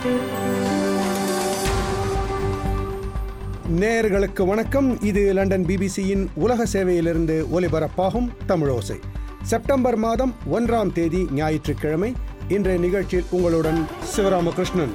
நேயர்களுக்கு வணக்கம் இது லண்டன் பிபிசியின் உலக சேவையிலிருந்து ஒலிபரப்பாகும் தமிழோசை செப்டம்பர் மாதம் ஒன்றாம் தேதி ஞாயிற்றுக்கிழமை இன்றைய நிகழ்ச்சியில் உங்களுடன் சிவராமகிருஷ்ணன்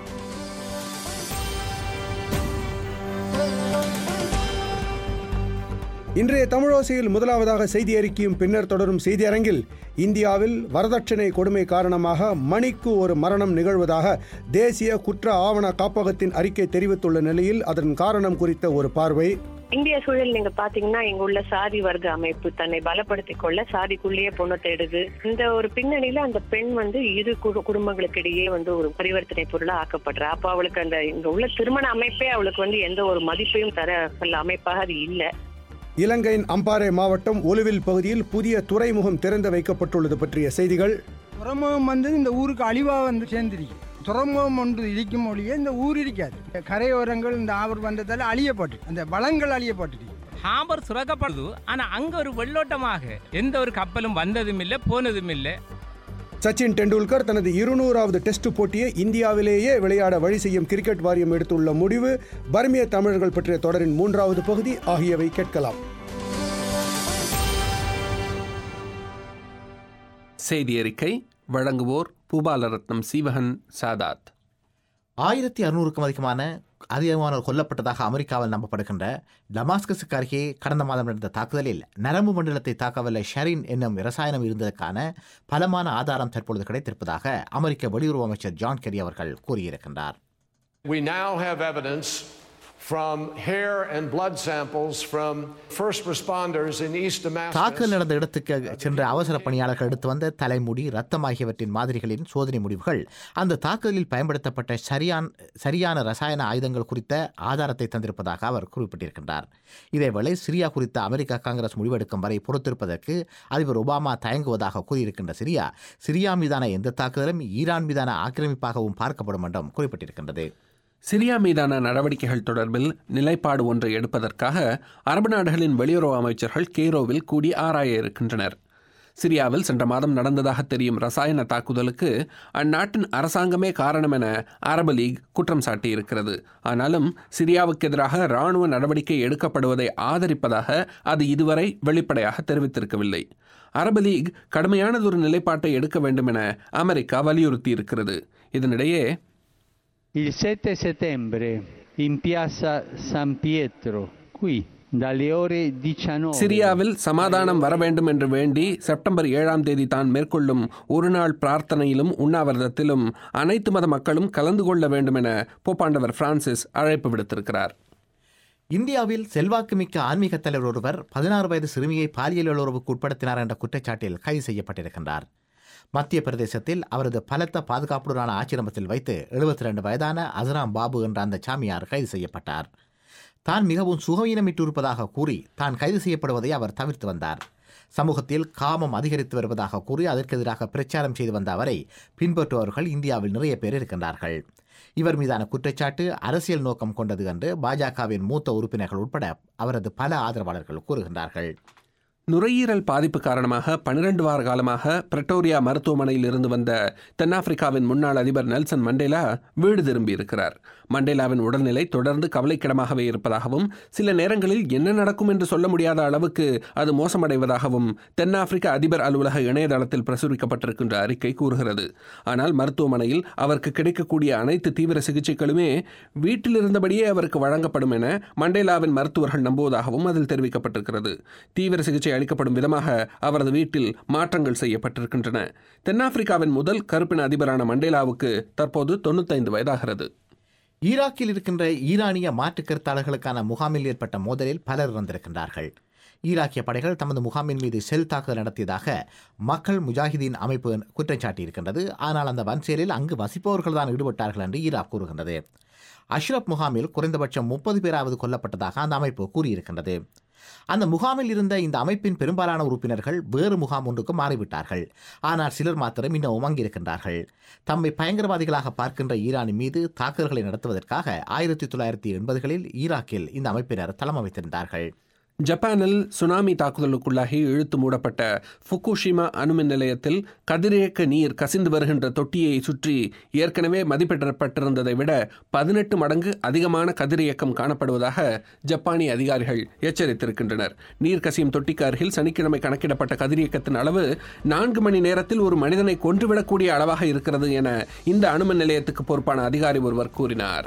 இன்றைய தமிழோசையில் முதலாவதாக செய்தி அறிக்கையும் பின்னர் தொடரும் செய்தி அரங்கில் இந்தியாவில் வரதட்சணை கொடுமை காரணமாக மணிக்கு ஒரு மரணம் நிகழ்வதாக தேசிய குற்ற ஆவண காப்பகத்தின் அறிக்கை தெரிவித்துள்ள நிலையில் அதன் காரணம் குறித்த ஒரு பார்வை இந்திய சூழல் நீங்க பாத்தீங்கன்னா இங்க உள்ள சாதி வர்க்க அமைப்பு தன்னை பலப்படுத்திக் கொள்ள சாதிக்குள்ளேயே பொண்ணு தேடுது இந்த ஒரு பின்னணியில அந்த பெண் வந்து இரு குடு- குடும்பங்களுக்கு இடையே வந்து ஒரு பரிவர்த்தனை பொருளா ஆக்கப்படுறா அப்ப அவளுக்கு அந்த இங்க உள்ள திருமண அமைப்பே அவளுக்கு வந்து எந்த ஒரு மதிப்பையும் தர வல்ல அமைப்பாக அது இல்ல இலங்கையின் அம்பாறை மாவட்டம் ஒலுவில் பகுதியில் புதிய துறைமுகம் திறந்து வைக்கப்பட்டுள்ளது பற்றிய செய்திகள் துறைமுகம் வந்து இந்த ஊருக்கு அழிவாக வந்து சேர்ந்துருக்கு துறைமுகம் ஒன்று இருக்கும் ஒழிய இந்த ஊர் இருக்காது கரையோரங்கள் இந்த ஆவர் வந்ததால் அழியப்பட்டு அந்த வளங்கள் அழியப்பட்டு ஹாபர் சுரக்கப்படுது ஆனா அங்க ஒரு வெள்ளோட்டமாக எந்த ஒரு கப்பலும் வந்ததும் இல்லை போனதும் இல்லை சச்சின் டெண்டுல்கர் தனது இருநூறாவது டெஸ்ட் போட்டியை இந்தியாவிலேயே விளையாட வழி செய்யும் கிரிக்கெட் வாரியம் எடுத்துள்ள முடிவு பர்மிய தமிழர்கள் பற்றிய தொடரின் மூன்றாவது பகுதி ஆகியவை கேட்கலாம் செய்தி அறிக்கை வழங்குவோர் பூபாலரத்னம் சீவகன் சாதாத் ஆயிரத்தி அறுநூறுக்கும் அதிகமான அதிகமானோர் கொல்லப்பட்டதாக அமெரிக்காவில் நம்பப்படுகின்ற டமாஸ்கஸுக்கு அருகே கடந்த மாதம் நடந்த தாக்குதலில் நரம்பு மண்டலத்தை தாக்கவல்ல ஷெரின் என்னும் ரசாயனம் இருந்ததற்கான பலமான ஆதாரம் தற்பொழுது கிடைத்திருப்பதாக அமெரிக்க வெளியுறவு அமைச்சர் ஜான் கெரி அவர்கள் கூறியிருக்கின்றார் We now have evidence from hair and blood samples from first responders in East Damascus. தாக்குதல் நடந்த இடத்துக்கு சென்ற அவசர பணியாளர்கள் எடுத்து வந்த தலைமுடி ரத்தம் ஆகியவற்றின் மாதிரிகளின் சோதனை முடிவுகள் அந்த தாக்குதலில் பயன்படுத்தப்பட்ட சரியான சரியான ரசாயன ஆயுதங்கள் குறித்த ஆதாரத்தை தந்திருப்பதாக அவர் குறிப்பிட்டிருக்கின்றார் இதேவேளை சிரியா குறித்த அமெரிக்க காங்கிரஸ் முடிவெடுக்கும் வரை பொறுத்திருப்பதற்கு அதிபர் ஒபாமா தயங்குவதாக கூறியிருக்கின்ற சிரியா சிரியா மீதான எந்த தாக்குதலும் ஈரான் மீதான ஆக்கிரமிப்பாகவும் பார்க்கப்படும் என்றும் குறிப்பிட்டிருக்கின்றது சிரியா மீதான நடவடிக்கைகள் தொடர்பில் நிலைப்பாடு ஒன்றை எடுப்பதற்காக அரபு நாடுகளின் வெளியுறவு அமைச்சர்கள் கெய்ரோவில் கூடி ஆராய இருக்கின்றனர் சிரியாவில் சென்ற மாதம் நடந்ததாக தெரியும் ரசாயன தாக்குதலுக்கு அந்நாட்டின் அரசாங்கமே காரணம் என அரபு லீக் குற்றம் சாட்டியிருக்கிறது ஆனாலும் சிரியாவுக்கு எதிராக இராணுவ நடவடிக்கை எடுக்கப்படுவதை ஆதரிப்பதாக அது இதுவரை வெளிப்படையாக தெரிவித்திருக்கவில்லை அரபு லீக் கடுமையானதொரு நிலைப்பாட்டை எடுக்க வேண்டும் என அமெரிக்கா வலியுறுத்தியிருக்கிறது இதனிடையே Il 7 settembre in piazza San Pietro, qui, dalle ore 19. சிரியாவில் சமாதானம் வர வேண்டும் என்று வேண்டி செப்டம்பர் ஏழாம் தேதி தான் மேற்கொள்ளும் ஒரு நாள் பிரார்த்தனையிலும் உண்ணாவிரதத்திலும் அனைத்து மத மக்களும் கலந்து கொள்ள வேண்டும் என போப்பாண்டவர் பிரான்சிஸ் அழைப்பு விடுத்திருக்கிறார் இந்தியாவில் செல்வாக்குமிக்க ஆன்மீக தலைவர் ஒருவர் பதினாறு வயது சிறுமியை பாலியல் உறவுக்கு உட்படுத்தினார் என்ற குற்றச்சாட்டில் கைது செய்யப்பட்டிருக்கின்றார் மத்திய பிரதேசத்தில் அவரது பலத்த பாதுகாப்புடனான ஆச்சிரமத்தில் வைத்து எழுபத்தி ரெண்டு வயதான அசராம் பாபு என்ற அந்த சாமியார் கைது செய்யப்பட்டார் தான் மிகவும் சுகவீனமிட்டிருப்பதாக கூறி தான் கைது செய்யப்படுவதை அவர் தவிர்த்து வந்தார் சமூகத்தில் காமம் அதிகரித்து வருவதாக கூறி அதற்கு எதிராக பிரச்சாரம் செய்து வந்த அவரை பின்பற்றுபவர்கள் இந்தியாவில் நிறைய பேர் இருக்கின்றார்கள் இவர் மீதான குற்றச்சாட்டு அரசியல் நோக்கம் கொண்டது என்று பாஜகவின் மூத்த உறுப்பினர்கள் உட்பட அவரது பல ஆதரவாளர்கள் கூறுகின்றார்கள் நுரையீரல் பாதிப்பு காரணமாக பன்னிரண்டு வார காலமாக பிரட்டோரியா மருத்துவமனையில் இருந்து வந்த தென்னாப்பிரிக்காவின் முன்னாள் அதிபர் நெல்சன் மண்டேலா வீடு திரும்பியிருக்கிறார் மண்டேலாவின் உடல்நிலை தொடர்ந்து கவலைக்கிடமாகவே இருப்பதாகவும் சில நேரங்களில் என்ன நடக்கும் என்று சொல்ல முடியாத அளவுக்கு அது மோசமடைவதாகவும் தென்னாப்பிரிக்க அதிபர் அலுவலக இணையதளத்தில் பிரசுரிக்கப்பட்டிருக்கின்ற அறிக்கை கூறுகிறது ஆனால் மருத்துவமனையில் அவருக்கு கிடைக்கக்கூடிய அனைத்து தீவிர சிகிச்சைகளுமே வீட்டில் இருந்தபடியே அவருக்கு வழங்கப்படும் என மண்டேலாவின் மருத்துவர்கள் நம்புவதாகவும் அதில் தெரிவிக்கப்பட்டிருக்கிறது தீவிர சிகிச்சை அளிக்கப்படும் விதமாக அவரது வீட்டில் மாற்றங்கள் செய்யப்பட்டிருக்கின்றன தென்னாப்பிரிக்காவின் முதல் கருப்பின அதிபரான மண்டேலாவுக்கு தற்போது தொண்ணூத்தைந்து வயதாகிறது ஈராக்கில் இருக்கின்ற ஈரானிய மாற்றுக் கருத்தாளர்களுக்கான முகாமில் ஏற்பட்ட மோதலில் பலர் இறந்திருக்கின்றார்கள் ஈராக்கிய படைகள் தமது முகாமின் மீது செல் தாக்குதல் நடத்தியதாக மக்கள் முஜாஹிதீன் அமைப்பு குற்றம் சாட்டியிருக்கின்றது ஆனால் அந்த வன்செயலில் அங்கு வசிப்பவர்கள் தான் ஈடுபட்டார்கள் என்று ஈராக் கூறுகின்றது அஷ்ரப் முகாமில் குறைந்தபட்சம் முப்பது பேராவது கொல்லப்பட்டதாக அந்த அமைப்பு கூறியிருக்கின்றது அந்த முகாமில் இருந்த இந்த அமைப்பின் பெரும்பாலான உறுப்பினர்கள் வேறு முகாம் ஒன்றுக்கு மாறிவிட்டார்கள் ஆனால் சிலர் மாத்திரம் இன்னும் உமங்கியிருக்கின்றார்கள் தம்மை பயங்கரவாதிகளாக பார்க்கின்ற ஈரானின் மீது தாக்குதல்களை நடத்துவதற்காக ஆயிரத்தி தொள்ளாயிரத்தி எண்பதுகளில் ஈராக்கில் இந்த அமைப்பினர் தளம் அமைத்திருந்தார்கள் ஜப்பானில் சுனாமி தாக்குதலுக்குள்ளாகி இழுத்து மூடப்பட்ட ஃபுகுஷிமா அணுமின் நிலையத்தில் கதிரியக்க நீர் கசிந்து வருகின்ற தொட்டியை சுற்றி ஏற்கனவே மதிப்பிடப்பட்டிருந்ததை விட பதினெட்டு மடங்கு அதிகமான கதிரியக்கம் காணப்படுவதாக ஜப்பானிய அதிகாரிகள் எச்சரித்திருக்கின்றனர் நீர் கசியும் தொட்டிக்கு அருகில் சனிக்கிழமை கணக்கிடப்பட்ட கதிரியக்கத்தின் அளவு நான்கு மணி நேரத்தில் ஒரு மனிதனை கொன்றுவிடக்கூடிய அளவாக இருக்கிறது என இந்த அணுமின் நிலையத்துக்கு பொறுப்பான அதிகாரி ஒருவர் கூறினார்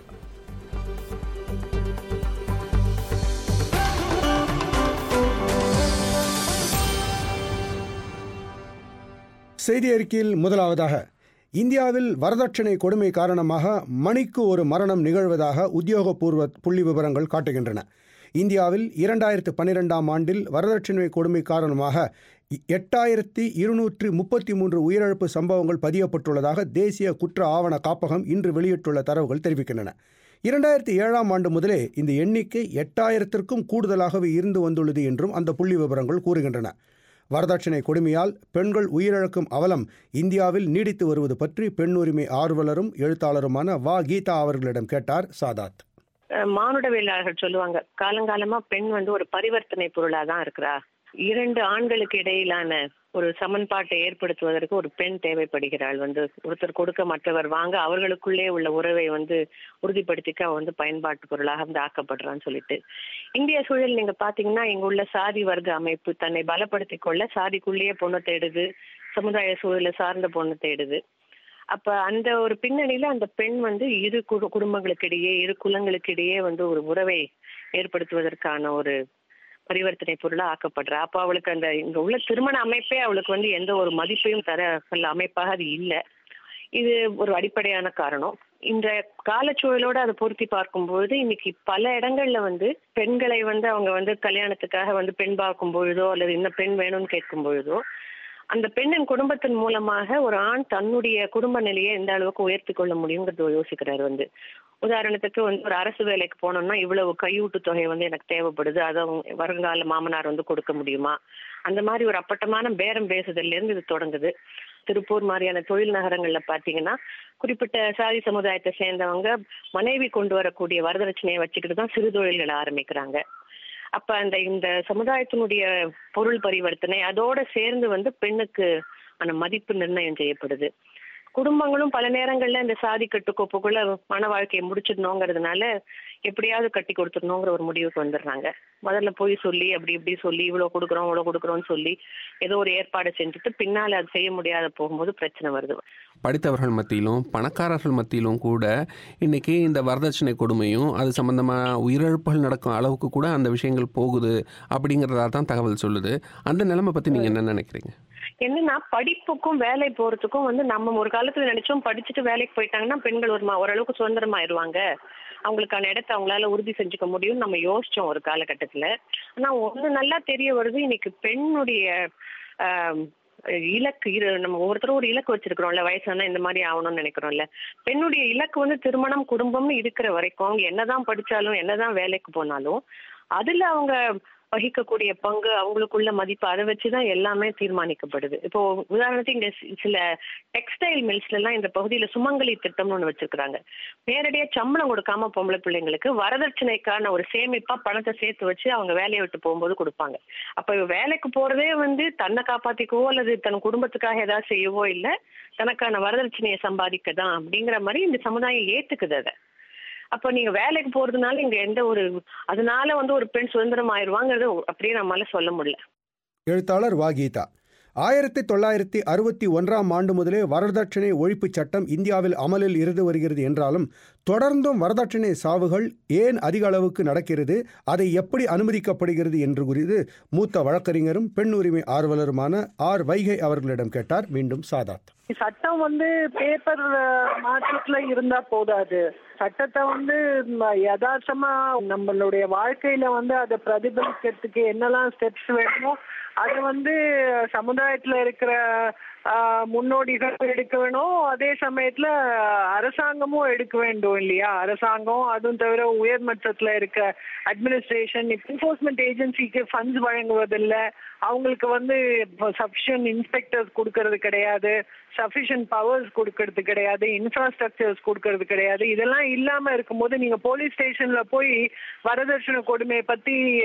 செய்தி அறிக்கையில் முதலாவதாக இந்தியாவில் வரதட்சணை கொடுமை காரணமாக மணிக்கு ஒரு மரணம் நிகழ்வதாக உத்தியோகபூர்வ புள்ளி விவரங்கள் காட்டுகின்றன இந்தியாவில் இரண்டாயிரத்து பன்னிரெண்டாம் ஆண்டில் வரதட்சணை கொடுமை காரணமாக எட்டாயிரத்தி இருநூற்றி முப்பத்தி மூன்று உயிரிழப்பு சம்பவங்கள் பதியப்பட்டுள்ளதாக தேசிய குற்ற ஆவண காப்பகம் இன்று வெளியிட்டுள்ள தரவுகள் தெரிவிக்கின்றன இரண்டாயிரத்தி ஏழாம் ஆண்டு முதலே இந்த எண்ணிக்கை எட்டாயிரத்திற்கும் கூடுதலாகவே இருந்து வந்துள்ளது என்றும் அந்த புள்ளி விவரங்கள் கூறுகின்றன வரதட்சணை கொடுமையால் பெண்கள் உயிரிழக்கும் அவலம் இந்தியாவில் நீடித்து வருவது பற்றி பெண் உரிமை ஆர்வலரும் எழுத்தாளருமான வா கீதா அவர்களிடம் கேட்டார் சாதாத் மானுடவியலாளர்கள் சொல்லுவாங்க காலங்காலமா பெண் வந்து ஒரு பரிவர்த்தனை பொருளா தான் இருக்கிறா இரண்டு ஆண்களுக்கு இடையிலான ஒரு சமன்பாட்டை ஏற்படுத்துவதற்கு ஒரு பெண் தேவைப்படுகிறாள் வந்து ஒருத்தர் கொடுக்க மற்றவர் வாங்க அவர்களுக்குள்ளே உள்ள உறவை வந்து உறுதிப்படுத்திக்க அவ வந்து பயன்பாட்டு பொருளாக வந்து ஆக்கப்படுறான்னு சொல்லிட்டு இந்திய சூழல் நீங்க பாத்தீங்கன்னா இங்க உள்ள சாதி வர்க்க அமைப்பு தன்னை பலப்படுத்திக் கொள்ள சாதிக்குள்ளேயே பொண்ணு தேடுது சமுதாய சூழலை சார்ந்த பொண்ணு தேடுது அப்ப அந்த ஒரு பின்னணியில அந்த பெண் வந்து இரு குடும்பங்களுக்கிடையே இரு குலங்களுக்கிடையே வந்து ஒரு உறவை ஏற்படுத்துவதற்கான ஒரு பரிவர்த்தனை பொருளா ஆக்கப்படுறா அப்ப அவளுக்கு அந்த இங்க உள்ள திருமண அமைப்பே அவளுக்கு வந்து எந்த ஒரு மதிப்பையும் தர அமைப்பாக அது இல்லை இது ஒரு அடிப்படையான காரணம் இந்த காலச்சூழலோட அதை பொருத்தி பார்க்கும்பொழுது இன்னைக்கு பல இடங்கள்ல வந்து பெண்களை வந்து அவங்க வந்து கல்யாணத்துக்காக வந்து பெண் பார்க்கும் பொழுதோ அல்லது இன்னும் பெண் வேணும்னு கேட்கும் பொழுதோ அந்த பெண்ணின் குடும்பத்தின் மூலமாக ஒரு ஆண் தன்னுடைய குடும்ப நிலையை எந்த அளவுக்கு உயர்த்தி கொள்ள முடியுங்கிறது யோசிக்கிறாரு வந்து உதாரணத்துக்கு வந்து ஒரு அரசு வேலைக்கு போனோம்னா இவ்வளவு கையூட்டு தொகை வந்து எனக்கு தேவைப்படுது அதை வருங்கால மாமனார் வந்து கொடுக்க முடியுமா அந்த மாதிரி ஒரு அப்பட்டமான பேரம் பேசுதல்ல இருந்து இது தொடங்குது திருப்பூர் மாதிரியான தொழில் நகரங்கள்ல பாத்தீங்கன்னா குறிப்பிட்ட சாதி சமுதாயத்தை சேர்ந்தவங்க மனைவி கொண்டு வரக்கூடிய வரதட்சணையை வச்சுக்கிட்டு தான் சிறு தொழில்களை ஆரம்பிக்கிறாங்க அப்ப அந்த இந்த சமுதாயத்தினுடைய பொருள் பரிவர்த்தனை அதோட சேர்ந்து வந்து பெண்ணுக்கு அந்த மதிப்பு நிர்ணயம் செய்யப்படுது குடும்பங்களும் பல நேரங்கள்ல இந்த சாதி கட்டுக்கோப்புக்குள்ள மன வாழ்க்கையை முடிச்சிடணுங்கிறதுனால எப்படியாவது கட்டி கொடுத்துடணுங்கிற ஒரு முடிவுக்கு வந்துடுறாங்க முதல்ல போய் சொல்லி அப்படி இப்படி சொல்லி இவ்வளவு கொடுக்குறோம் இவ்வளவு கொடுக்குறோம்னு சொல்லி ஏதோ ஒரு ஏற்பாடு செஞ்சுட்டு பின்னால அது செய்ய முடியாத போகும்போது பிரச்சனை வருது படித்தவர்கள் மத்தியிலும் பணக்காரர்கள் மத்தியிலும் கூட இன்னைக்கு இந்த வரதட்சணை கொடுமையும் அது சம்பந்தமாக உயிரிழப்புகள் நடக்கும் அளவுக்கு கூட அந்த விஷயங்கள் போகுது அப்படிங்கிறதா தான் தகவல் சொல்லுது அந்த நிலைமை பற்றி நீங்கள் என்ன நினைக்கிறீங்க என்னன்னா படிப்புக்கும் வேலை போறதுக்கும் வந்து நம்ம ஒரு காலத்துல நினைச்சோம் படிச்சுட்டு வேலைக்கு போயிட்டாங்கன்னா பெண்கள் ஒரு ஓரளவுக்கு சுதந்திரமாயிருவாங்க அவங்களுக்கான இடத்த அவங்களால உறுதி செஞ்சுக்க முடியும்னு நம்ம யோசிச்சோம் ஒரு காலகட்டத்துல ஆனா ஒண்ணு நல்லா தெரிய வருது இன்னைக்கு பெண்ணுடைய இலக்கு இரு நம்ம ஒவ்வொருத்தரும் ஒரு இலக்கு வச்சிருக்கிறோம்ல வயசானா இந்த மாதிரி ஆகணும்னு நினைக்கிறோம்ல பெண்ணுடைய இலக்கு வந்து திருமணம் குடும்பம்னு இருக்கிற வரைக்கும் அவங்க என்னதான் படிச்சாலும் என்னதான் வேலைக்கு போனாலும் அதுல அவங்க வகிக்கக்கூடிய பங்கு அவங்களுக்குள்ள மதிப்பு அதை வச்சுதான் எல்லாமே தீர்மானிக்கப்படுது இப்போ உதாரணத்துக்கு இங்க சில டெக்ஸ்டைல் மில்ஸ்ல எல்லாம் இந்த பகுதியில சுமங்கலி திட்டம்னு ஒண்ணு வச்சிருக்காங்க நேரடியா சம்பளம் கொடுக்காம பொம்பளை பிள்ளைங்களுக்கு வரதட்சணைக்கான ஒரு சேமிப்பா பணத்தை சேர்த்து வச்சு அவங்க வேலையை விட்டு போகும்போது கொடுப்பாங்க அப்ப வேலைக்கு போறதே வந்து தன்னை காப்பாத்திக்கவோ அல்லது தன் குடும்பத்துக்காக ஏதாவது செய்யவோ இல்லை தனக்கான வரதட்சணையை சம்பாதிக்க தான் அப்படிங்கிற மாதிரி இந்த சமுதாயம் ஏத்துக்குது அதை அப்ப நீங்க வேலைக்கு போறதுனால இங்க எந்த ஒரு அதனால வந்து ஒரு பெண் சுதந்திரம் ஆயிடுவாங்கிறது அப்படியே நம்மளால சொல்ல முடியல எழுத்தாளர் வா கீதா ஆயிரத்தி தொள்ளாயிரத்தி அறுபத்தி ஒன்றாம் ஆண்டு முதலே வரதட்சணை ஒழிப்பு சட்டம் இந்தியாவில் அமலில் இருந்து வருகிறது என்றாலும் தொடர்ந்தும் வரதட்சணை சாவுகள் ஏன் அதிக அளவுக்கு நடக்கிறது அதை எப்படி அனுமதிக்கப்படுகிறது என்று குறித்து மூத்த வழக்கறிஞரும் பெண் உரிமை ஆர்வலருமான ஆர் வைகை அவர்களிடம் கேட்டார் மீண்டும் சாதாத் சட்டம் வந்து பேப்பர் மாற்றத்துல இருந்தா போதாது சட்டத்தை வந்து யதார்த்தமா நம்மளுடைய வாழ்க்கையில வந்து அதை பிரதிபலிக்கிறதுக்கு என்னெல்லாம் ஸ்டெப்ஸ் வேணுமோ அது வந்து சமுதாயத்துல இருக்கிற முன்னோடிகள் எடுக்க வேணும் அதே சமயத்துல அரசாங்கமும் எடுக்க வேண்டும் இல்லையா அரசாங்கம் அதுவும் தவிர உயர்மட்டத்துல இருக்க அட்மினிஸ்ட்ரேஷன் என்ஃபோர்ஸ்மெண்ட் ஏஜென்சிக்கு ஃபண்ட்ஸ் வழங்குவதில்லை அவங்களுக்கு வந்து சஃபிஷியன்ட் இன்ஸ்பெக்டர்ஸ் கொடுக்கறது கிடையாது சஃபிஷியன்ட் பவர்ஸ் கொடுக்கறது கிடையாது இன்ஃப்ராஸ்ட்ரக்சர்ஸ் கொடுக்கறது கிடையாது இதெல்லாம் இல்லாம இருக்கும்போது நீங்க போலீஸ் ஸ்டேஷன்ல போய் வரதட்சணை கொடுமையை பத்தி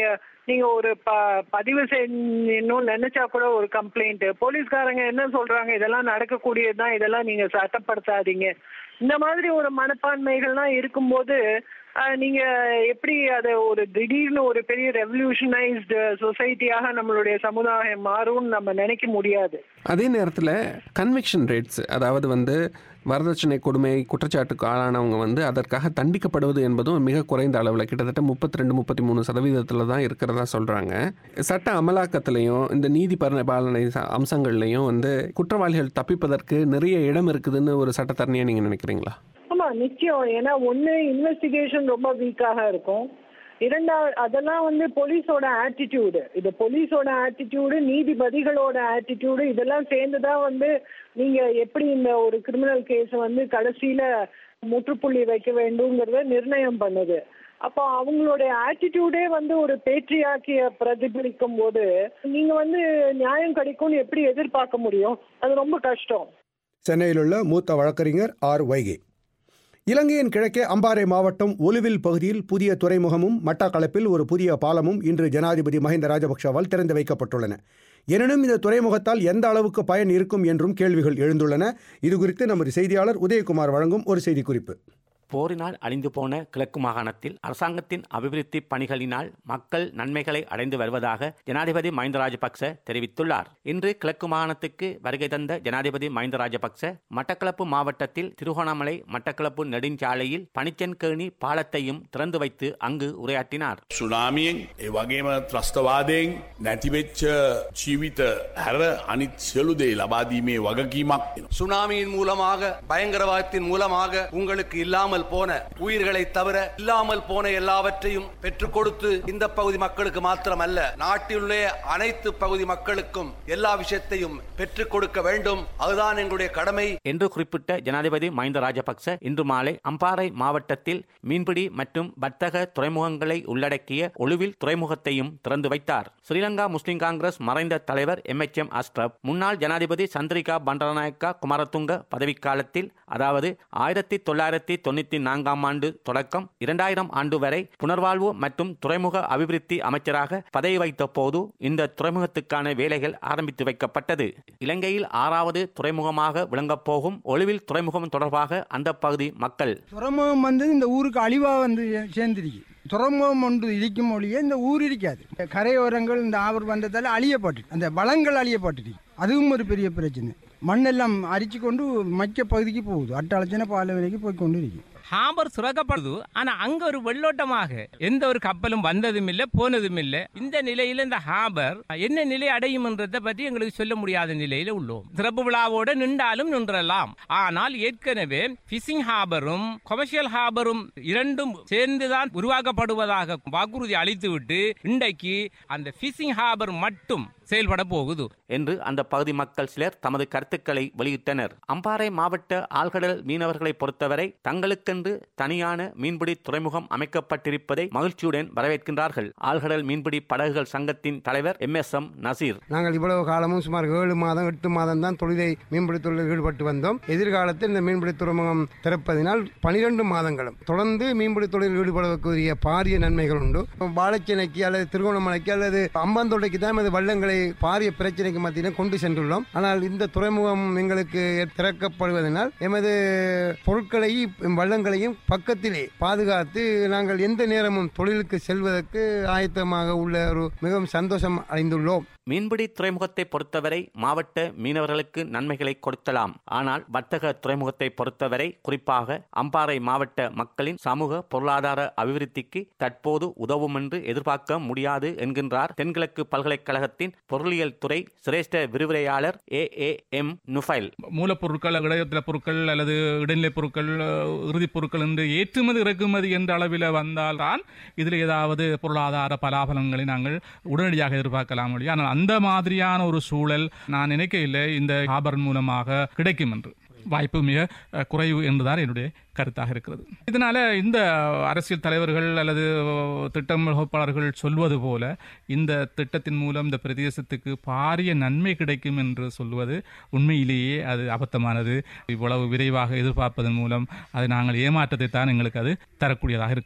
நீங்க ஒரு ப பதிவு செய்யணும் நினைச்சா கூட ஒரு கம்ப்ளைண்ட் போலீஸ்காரங்க என்ன சொல்றாங்க இதெல்லாம் நடக்கக்கூடியதுதான் இதெல்லாம் நீங்க சட்டப்படுத்தாதீங்க இந்த மாதிரி ஒரு மனப்பான்மைகள்லாம் இருக்கும்போது ஆஹ், நீங்க எப்படி அதை ஒரு திடீர்னு ஒரு பெரிய ரெவல்யூஷனைஸ்டு சொசைட்டியாக நம்மளுடைய சமுதாயம் மாறும்னு நம்ம நினைக்க முடியாது அதே நேரத்தில் கன்விக்ஷன் ரேட்ஸ் அதாவது வந்து வரதட்சணை கொடுமை குற்றச்சாட்டுக்கு ஆளானவங்க வந்து அதற்காக தண்டிக்கப்படுவது என்பதும் மிக குறைந்த அளவில் கிட்டத்தட்ட முப்பத்தி ரெண்டு முப்பத்தி மூணு சதவீதத்தில் தான் இருக்கிறதா சொல்கிறாங்க சட்ட அமலாக்கத்திலையும் இந்த நீதி பரிபாலனை ச- அம்சங்கள்லையும் வந்து குற்றவாளிகள் தப்பிப்பதற்கு நிறைய இடம் இருக்குதுன்னு ஒரு சட்டத்தரணியாக நீங்கள் நினைக்கிறீங்களா ஆமா நிச்சயம் ஏன்னா ஒண்ணு இன்வெஸ்டிகேஷன் ரொம்ப வீக்காக இருக்கும் இரண்டாவது அதெல்லாம் வந்து போலீஸோட ஆட்டிடியூடு இது போலீஸோட ஆட்டிடியூடு நீதிபதிகளோட ஆட்டிடியூடு இதெல்லாம் சேர்ந்துதான் வந்து நீங்க எப்படி இந்த ஒரு கிரிமினல் கேஸ் வந்து கடைசியில முற்றுப்புள்ளி வைக்க வேண்டும்ங்கிறத நிர்ணயம் பண்ணுது அப்போ அவங்களுடைய ஆட்டிடியூடே வந்து ஒரு பேற்றியாக்கிய பிரதிபலிக்கும் போது நீங்க வந்து நியாயம் கிடைக்கும்னு எப்படி எதிர்பார்க்க முடியும் அது ரொம்ப கஷ்டம் சென்னையில் உள்ள மூத்த வழக்கறிஞர் ஆர் வைகே இலங்கையின் கிழக்கே அம்பாறை மாவட்டம் ஒலுவில் பகுதியில் புதிய துறைமுகமும் மட்டக்களப்பில் ஒரு புதிய பாலமும் இன்று ஜனாதிபதி மஹிந்த ராஜபக்ஷவால் திறந்து வைக்கப்பட்டுள்ளன எனினும் இந்த துறைமுகத்தால் எந்த அளவுக்கு பயன் இருக்கும் என்றும் கேள்விகள் எழுந்துள்ளன இதுகுறித்து நமது செய்தியாளர் உதயகுமார் வழங்கும் ஒரு செய்திக்குறிப்பு போரினால் அழிந்து போன கிழக்கு மாகாணத்தில் அரசாங்கத்தின் அபிவிருத்தி பணிகளினால் மக்கள் நன்மைகளை அடைந்து வருவதாக ஜனாதிபதி மஹிந்த ராஜபக்ச தெரிவித்துள்ளார் இன்று கிழக்கு மாகாணத்துக்கு வருகை தந்த ஜனாதிபதி மஹிந்த ராஜபக்ச மட்டக்களப்பு மாவட்டத்தில் திருகோணமலை மட்டக்களப்பு நெடுஞ்சாலையில் பனிச்சன்கேணி பாலத்தையும் திறந்து வைத்து அங்கு உரையாற்றினார் සුනාමියෙන් ඒ වගේම ත්‍රස්තවාදයෙන් නැතිවෙච්ච ජීවිත හැර අනිත් සියලු දේ ලබාදීමේ වගකීමක් වෙනවා. சுனாமியின் மூலமாக பயங்கரவாதத்தின் மூலமாக உங்களுக்கு இல்லாமல் போன உயிர்களை தவிர இல்லாமல் போன எல்லாவற்றையும் பெற்றுக் கொடுத்து இந்த பகுதி மக்களுக்கு மாத்திரமல்ல நாட்டிலுள்ள அனைத்து பகுதி மக்களுக்கும் எல்லா விஷயத்தையும் பெற்றுக் கொடுக்க வேண்டும் அதுதான் எங்களுடைய கடமை என்று குறிப்பிட்ட ஜனாதிபதி மஹிந்த ராஜபக்ச இன்று மாலை அம்பாறை மாவட்டத்தில் மீன்பிடி மற்றும் வர்த்தக துறைமுகங்களை உள்ளடக்கிய ஒழுவில் துறைமுகத்தையும் திறந்து வைத்தார் ஸ்ரீலங்கா முஸ்லிம் காங்கிரஸ் மறைந்த தலைவர் எம் எச் எம் அஸ்ரப் முன்னாள் ஜனாதிபதி சந்திரிகா பண்டரநாயக்கா குமாரதுங்க பதவிக்காலத்தில் அதாவது ஆயிரத்தி தொள்ளாயிரத்தி தொண்ணூத்தி நான்காம் ஆண்டு தொடக்கம் இரண்டாயிரம் ஆண்டு வரை புனர்வாழ்வு மற்றும் துறைமுக அபிவிருத்தி அமைச்சராக பதவி வைத்த போது இந்த துறைமுகத்துக்கான வேலைகள் ஆரம்பித்து வைக்கப்பட்டது இலங்கையில் ஆறாவது துறைமுகமாக விளங்கப் போகும் ஒளிவில் துறைமுகம் தொடர்பாக அந்த பகுதி மக்கள் துறைமுகம் வந்து இந்த ஊருக்கு அழிவா வந்து சேர்ந்திருக்கு துறைமுகம் ஒன்று இருக்கும் மொழியே இந்த ஊர் இருக்காது கரையோரங்கள் இந்த ஆவர் வந்ததால அழியப்பட்டு அந்த வளங்கள் அழியப்பட்டுருக்கு அதுவும் ஒரு பெரிய பிரச்சனை மண்ணெல்லாம் அரிச்சு கொண்டு மக்க பகுதிக்கு போகுது அட்டாளச்சின பாலை வரைக்கும் போய் கொண்டு இருக்கு ஹாபர் சுரக்கப்படுது ஆனா அங்க ஒரு வெள்ளோட்டமாக எந்த ஒரு கப்பலும் வந்ததும் இல்ல போனதும் இல்ல இந்த நிலையில இந்த ஹாபர் என்ன நிலை அடையும்ன்றதை பற்றி எங்களுக்கு சொல்ல முடியாத நிலையில உள்ளோம் சிறப்பு விழாவோட நின்றாலும் நின்றலாம் ஆனால் ஏற்கனவே பிசிங் ஹாபரும் கொமர்ஷியல் ஹாபரும் இரண்டும் சேர்ந்துதான் உருவாக்கப்படுவதாக வாக்குறுதி அளித்துவிட்டு இன்றைக்கு அந்த பிசிங் ஹாபர் மட்டும் செயல்பட போகுது என்று அந்த பகுதி மக்கள் சிலர் தமது கருத்துக்களை வெளியிட்டனர் அம்பாறை மாவட்ட ஆழ்கடல் மீனவர்களை பொறுத்தவரை தங்களுக்கென்று தனியான மீன்பிடி துறைமுகம் அமைக்கப்பட்டிருப்பதை மகிழ்ச்சியுடன் வரவேற்கின்றார்கள் ஆழ்கடல் மீன்பிடி படகுகள் சங்கத்தின் தலைவர் எம் எஸ் எம் நசீர் நாங்கள் இவ்வளவு காலமும் சுமார் ஏழு மாதம் எட்டு மாதம் தான் தொழிலை மீன்பிடி தொழிலில் ஈடுபட்டு வந்தோம் எதிர்காலத்தில் இந்த மீன்பிடி துறைமுகம் திறப்பதினால் பனிரெண்டு மாதங்களும் தொடர்ந்து மீன்பிடி தொழிலில் ஈடுபடக்கூடிய பாரிய நன்மைகள் உண்டு வாழைச்சேனைக்கு அல்லது திருகோணமலைக்கு அல்லது அம்பாந்தோட்டைக்கு தான் இது வள்ளங்களை பாரிய பிரச்சனைக்கு மத்தியில் கொண்டு சென்றுள்ளோம் ஆனால் இந்த துறைமுகம் எங்களுக்கு திறக்கப்படுவதனால் எமது பொருட்களையும் வள்ளங்களையும் பக்கத்திலே பாதுகாத்து நாங்கள் எந்த நேரமும் தொழிலுக்கு செல்வதற்கு ஆயத்தமாக உள்ள ஒரு மிகவும் சந்தோஷம் அடைந்துள்ளோம் மீன்பிடி துறைமுகத்தை பொறுத்தவரை மாவட்ட மீனவர்களுக்கு நன்மைகளை கொடுக்கலாம் ஆனால் வர்த்தக துறைமுகத்தை பொறுத்தவரை குறிப்பாக அம்பாறை மாவட்ட மக்களின் சமூக பொருளாதார அபிவிருத்திக்கு தற்போது உதவும் என்று எதிர்பார்க்க முடியாது என்கின்றார் தென்கிழக்கு பல்கலைக்கழகத்தின் பொருளியல் துறை சிரேஷ்ட விரிவுரையாளர் ஏ ஏ எம் நுஃபைல் மூலப்பொருட்கள் இடையத்தில பொருட்கள் அல்லது இடைநிலை பொருட்கள் இறுதிப் பொருட்கள் என்று ஏற்றுமதி இறக்குமதி என்ற அளவில் வந்தால்தான் இதில் ஏதாவது பொருளாதார பலாபலங்களை நாங்கள் உடனடியாக எதிர்பார்க்கலாம் ஒழிய ஆனால் அந்த மாதிரியான ஒரு சூழல் நான் நினைக்க இல்லை இந்த ஆபரன் மூலமாக கிடைக்கும் என்று வாய்ப்பு மிக குறைவு என்றுதான் என்னுடைய கருத்தாக இருக்கிறது இதனால இந்த அரசியல் தலைவர்கள் அல்லது திட்டம் வகுப்பாளர்கள் சொல்வது போல இந்த திட்டத்தின் மூலம் இந்த பிரதேசத்துக்கு பாரிய நன்மை கிடைக்கும் என்று சொல்வது உண்மையிலேயே அது அபத்தமானது இவ்வளவு விரைவாக எதிர்பார்ப்பதன் மூலம் அது நாங்கள் ஏமாற்றத்தை தான் எங்களுக்கு அது தரக்கூடியதாக இருக்கும்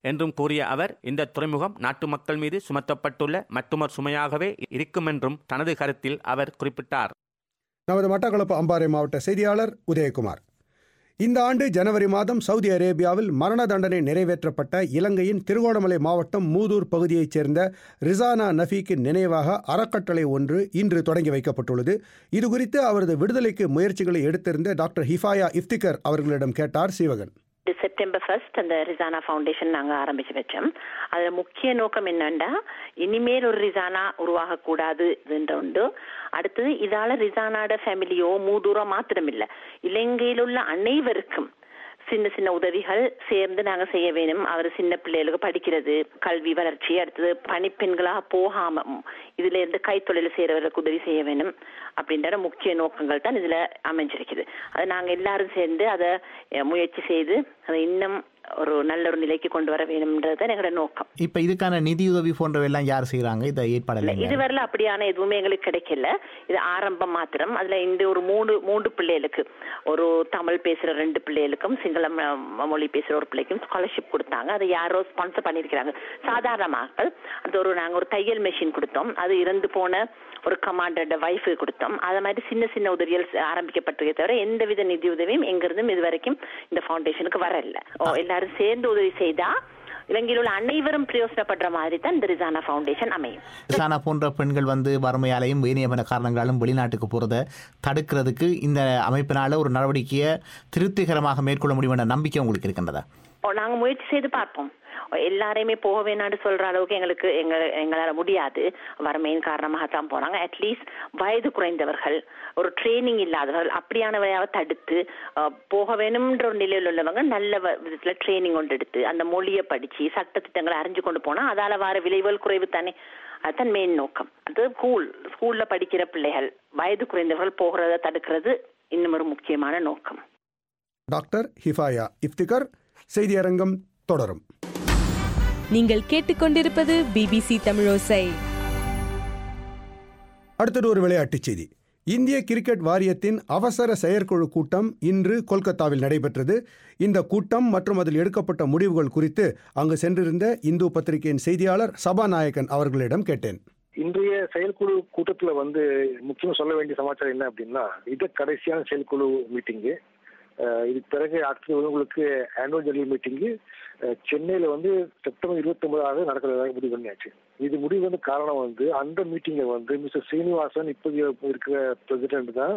என்றும் கூறிய அவர் இந்த துறைமுகம் நாட்டு மக்கள் மீது சுமத்தப்பட்டுள்ள மற்றுமொரு சுமையாகவே இருக்கும் என்றும் தனது கருத்தில் அவர் குறிப்பிட்டார் நமது மட்டக்களப்பு அம்பாறை மாவட்ட செய்தியாளர் உதயகுமார் இந்த ஆண்டு ஜனவரி மாதம் சவுதி அரேபியாவில் மரண தண்டனை நிறைவேற்றப்பட்ட இலங்கையின் திருகோணமலை மாவட்டம் மூதூர் பகுதியைச் சேர்ந்த ரிசானா நஃபீக்கின் நினைவாக அறக்கட்டளை ஒன்று இன்று தொடங்கி வைக்கப்பட்டுள்ளது இதுகுறித்து அவரது விடுதலைக்கு முயற்சிகளை எடுத்திருந்த டாக்டர் ஹிஃபாயா இஃப்திகர் அவர்களிடம் கேட்டார் சீவகன் செப்டம்பர் ஃபர்ஸ்ட் அந்த ரிசானா ஃபவுண்டேஷன் நாங்கள் ஆரம்பிச்சு வச்சோம் அதில் முக்கிய நோக்கம் என்னன்னா இனிமேல் ஒரு ரிசானா உருவாகக்கூடாது என்ற உண்டு அடுத்தது இதால ரிசானாட ஃபேமிலியோ மூதூரோ மாத்திரம் இல்லை இலங்கையில் உள்ள அனைவருக்கும் சின்ன சின்ன உதவிகள் சேர்ந்து நாங்க செய்ய வேணும் அவர் சின்ன பிள்ளைகளுக்கு படிக்கிறது கல்வி வளர்ச்சி அடுத்தது பணிப்பெண்களாக போகாம இதுல இருந்து கைத்தொழில் செய்யறவர்களுக்கு உதவி செய்ய வேணும் அப்படின்ற முக்கிய நோக்கங்கள் தான் இதுல அமைஞ்சிருக்குது அதை நாங்க எல்லாரும் சேர்ந்து அதை முயற்சி செய்து அதை இன்னும் ஒரு நல்ல ஒரு நிலைக்கு கொண்டு வர வேணும்ன்றது எங்களோட நோக்கம் இப்ப இதுக்கான நிதியுதவி போன்றவெல்லாம் யார் செய்யறாங்க இதை இல்ல ஏற்பாடு இதுவரையில அப்படியான எதுவுமே எங்களுக்கு கிடைக்கல இது ஆரம்பம் மாத்திரம் அதுல இந்த ஒரு மூணு மூன்று பிள்ளைகளுக்கு ஒரு தமிழ் பேசுற ரெண்டு பிள்ளைகளுக்கும் சிங்கள ம- மொழி பேசுற ஒரு பிள்ளைக்கும் ஸ்காலர்ஷிப் கொடுத்தாங்க அதை யாரோ ஸ்பான்சர் பண்ணிருக்கிறாங்க சாதாரண மக்கள் அது ஒரு நாங்க ஒரு தையல் மெஷின் கொடுத்தோம் அது இறந்து போன ஒரு கமாண்டரோட வைஃபு கொடுத்தோம் அது மாதிரி சின்ன சின்ன உதவிகள் ஆரம்பிக்கப்பட்டிருக்கே தவிர எந்தவித நிதி உதவியும் எங்கிருந்தும் இது வரைக்கும் இந்த ஃபவுண்டேஷனுக்கு வரல ஓ, எல்லாரும் சேர்ந்து உதவி செய்தா இலங்கையில் உள்ள அனைவரும் பிரயோசனப்படுற மாதிரி தான் இந்த ரிசானா ஃபவுண்டேஷன் அமையும் ரிசானா போன்ற பெண்கள் வந்து வறுமையாலையும் வேணியபன காரணங்களாலும் வெளிநாட்டுக்கு போறதை தடுக்கிறதுக்கு இந்த அமைப்பினால ஒரு நடவடிக்கையை திருப்திகரமாக மேற்கொள்ள முடியும் என்ற நம்பிக்கை உங்களுக்கு இருக்கின்றதா ஓ, நாங்க முயற்சி செய்து பார்ப்போம் ஓ, எல்லாரையுமே போக வேணாம்னு சொல்ற அளவுக்கு எங்களுக்கு எங்க எங்களால முடியாது வறுமையின் காரணமாக தான் போனாங்க அட்லீஸ்ட் வயது குறைந்தவர்கள் ஒரு ட்ரைனிங் இல்லாதவர்கள் அப்படியானவையாவை தடுத்து அஹ், போக வேணும்ன்ற ஒரு நிலையில் உள்ளவங்க நல்ல வ- விதத்துல ட்ரைனிங் கொண்டு எடுத்து அந்த மொழியை படிச்சு சட்டத்திட்டங்களை அறிஞ்சு கொண்டு போனா அதால வர விளைவுகள் குறைவு தானே அதுதான் மெயின் நோக்கம் அது ஸ்கூல் ஸ்கூல்ல படிக்கிற பிள்ளைகள் வயது குறைந்தவர்கள் போகிறத தடுக்கிறது இன்னும் ஒரு முக்கியமான நோக்கம் டாக்டர் ஹிஃபாயா இஃப்திகர் செய்தியரங்கம் தொடரும் நீங்கள் கேட்டுக்கொண்டிருப்பது பிபிசி தமிழோசை அடுத்தது ஒரு விளையாட்டுச் செய்தி இந்திய கிரிக்கெட் வாரியத்தின் அவசர செயற்குழு கூட்டம் இன்று கொல்கத்தாவில் நடைபெற்றது இந்த கூட்டம் மற்றும் அதில் எடுக்கப்பட்ட முடிவுகள் குறித்து அங்கு சென்றிருந்த இந்து பத்திரிகையின் செய்தியாளர் சபாநாயகன் அவர்களிடம் கேட்டேன் இன்றைய செயற்குழு கூட்டத்துல வந்து முக்கியம் சொல்ல வேண்டிய சமாச்சாரம் என்ன அப்படின்னா இது கடைசியான செயற்குழு மீட்டிங்கு இதுக்கு பிறகு அடுத்து வந்து உங்களுக்கு ஆனுவல் ஜெனரல் மீட்டிங்கு சென்னையில வந்து செப்டம்பர் இருபத்தி ஒன்பதாவது நடக்கிறதாக முடிவு பண்ணியாச்சு இது முடிவு வந்து காரணம் வந்து அந்த மீட்டிங்கை வந்து மிஸ்டர் சீனிவாசன் இப்போதைய இருக்கிற பிரசிடென்ட் தான்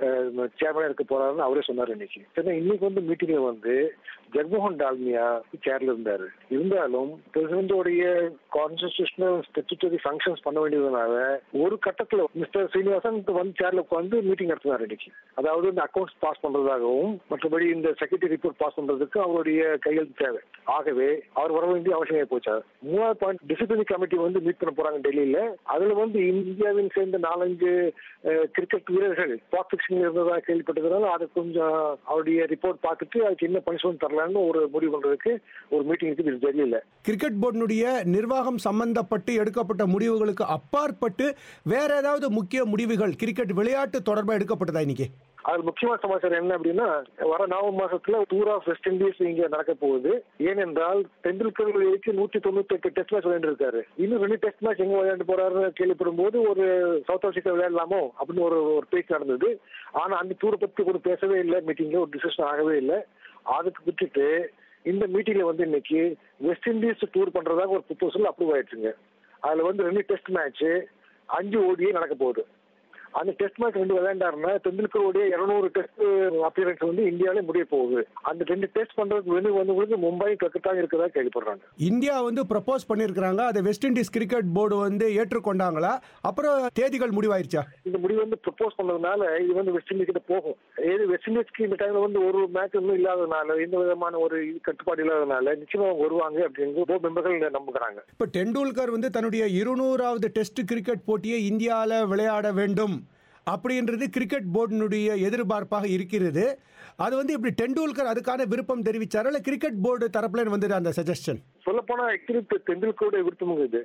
சேர்மனா இருக்க போறாருன்னு அவரே சொன்னார் இன்னைக்கு சரி இன்னைக்கு வந்து மீட்டிங்ல வந்து ஜெகமோகன் டால்மியா சேர்ல இருந்தாரு இருந்தாலும் பிரசிடென்டோடைய கான்ஸ்டியூஷனல் ஸ்டெச்சுட்டரி ஃபங்க்ஷன்ஸ் பண்ண வேண்டியதுனால ஒரு கட்டத்துல மிஸ்டர் சீனிவாசன் வந்து சேர்ல உட்காந்து மீட்டிங் நடத்தினார் இன்னைக்கு அதாவது இந்த அக்கௌண்ட்ஸ் பாஸ் பண்றதாகவும் மற்றபடி இந்த செக்ரட்டரி ரிப்போர்ட் பாஸ் பண்றதுக்கு அவருடைய கையெழுத்து தேவை ஆகவே அவர் வர வேண்டிய அவசியம் போச்சு மூணாவது பாயிண்ட் டிசிப்ளினரி கமிட்டி வந்து மீட் பண்ண போறாங்க டெல்லியில அதுல வந்து இந்தியாவில் சேர்ந்த நாலஞ்சு கிரிக்கெட் வீரர்கள் ஸ்பாட் பிக்சிங் இருந்ததா கேள்விப்பட்டதுனால அதை கொஞ்சம் அவருடைய ரிப்போர்ட் பார்த்துட்டு அதுக்கு என்ன பனிஷ்மெண்ட் தரலான்னு ஒரு முடிவு பண்றதுக்கு ஒரு மீட்டிங் இருக்குது இது டெல்லியில கிரிக்கெட் போர்டினுடைய நிர்வாகம் சம்பந்தப்பட்டு எடுக்கப்பட்ட முடிவுகளுக்கு அப்பாற்பட்டு வேற ஏதாவது முக்கிய முடிவுகள் கிரிக்கெட் விளையாட்டு தொடர்பாக எடுக்கப்பட்டதா இன்னைக்கு அது முக்கியமான சமாச்சாரம் என்ன அப்படின்னா வர நவம்பர் மாசத்துல டூர் ஆஃப் வெஸ்ட் இண்டீஸ் இங்க நடக்க போகுது ஏனென்றால் தெண்டுல்கர் வரைக்கும் நூத்தி தொண்ணூத்தி எட்டு டெஸ்ட் மேட்ச் விளையாண்டு இருக்காரு இன்னும் ரெண்டு டெஸ்ட் மேட்ச் எங்க விளையாண்டு போறாருன்னு கேள்விப்படும் போது ஒரு சவுத் ஆப்பிரிக்கா விளையாடலாமோ அப்படின்னு ஒரு ஒரு பேச்சு நடந்தது ஆனா அந்த டூரை பத்தி கூட பேசவே இல்லை மீட்டிங்ல ஒரு டிசிஷன் ஆகவே இல்லை அதுக்கு விட்டுட்டு இந்த மீட்டிங்ல வந்து இன்னைக்கு வெஸ்ட் இண்டீஸ் டூர் பண்றதாக ஒரு ப்ரொபோசல் அப்ரூவ் ஆயிடுச்சுங்க அதுல வந்து ரெண்டு டெஸ்ட் மேட்ச் அஞ்சு ஓடியே நடக்க போகுது அந்த டெஸ்ட் மேட்ச் ரெண்டு விளையாண்டாருன்னா தெண்டுல்கருடைய இருநூறு டெஸ்ட் அப்பியரன்ஸ் வந்து இந்தியாவிலே முடிய போகுது அந்த ரெண்டு டெஸ்ட் பண்றதுக்கு வேணும் வந்து உங்களுக்கு மும்பை கல்கத்தா இருக்கிறதா கேள்விப்படுறாங்க இந்தியா வந்து ப்ரப்போஸ் பண்ணியிருக்கிறாங்க அதை வெஸ்ட் இண்டீஸ் கிரிக்கெட் போர்டு வந்து ஏற்றுக்கொண்டாங்களா அப்புறம் தேதிகள் முடிவாயிருச்சா இந்த முடிவு வந்து ப்ரப்போஸ் பண்ணதுனால இது வந்து வெஸ்ட் இண்டீஸ் கிட்ட போகும் ஏது வெஸ்ட் இண்டீஸ்க்கு இந்த டைம்ல வந்து ஒரு மேட்ச் இன்னும் இல்லாததுனால எந்த விதமான ஒரு இது கட்டுப்பாடு இல்லாததுனால நிச்சயமா அவங்க வருவாங்க அப்படின்னு போர்டு மெம்பர்கள் நம்புகிறாங்க இப்போ டெண்டுல்கர் வந்து தன்னுடைய இருநூறாவது டெஸ்ட் கிரிக்கெட் போட்டியை இந்தியாவில் விளையாட வேண்டும் அப்படின்றது கிரிக்கெட் போர்டினுடைய எதிர்பார்ப்பாக இருக்கிறது அது வந்து இப்படி டெண்டுல்கர் அதுக்கான விருப்பம் தெரிவிச்சாரா இல்லை கிரிக்கெட் போர்டு தரப்புல வந்தது அந்த சஜஷன் சொல்ல போனா ஆக்சுவலி தெண்டுல்கருடைய விருப்பம் இது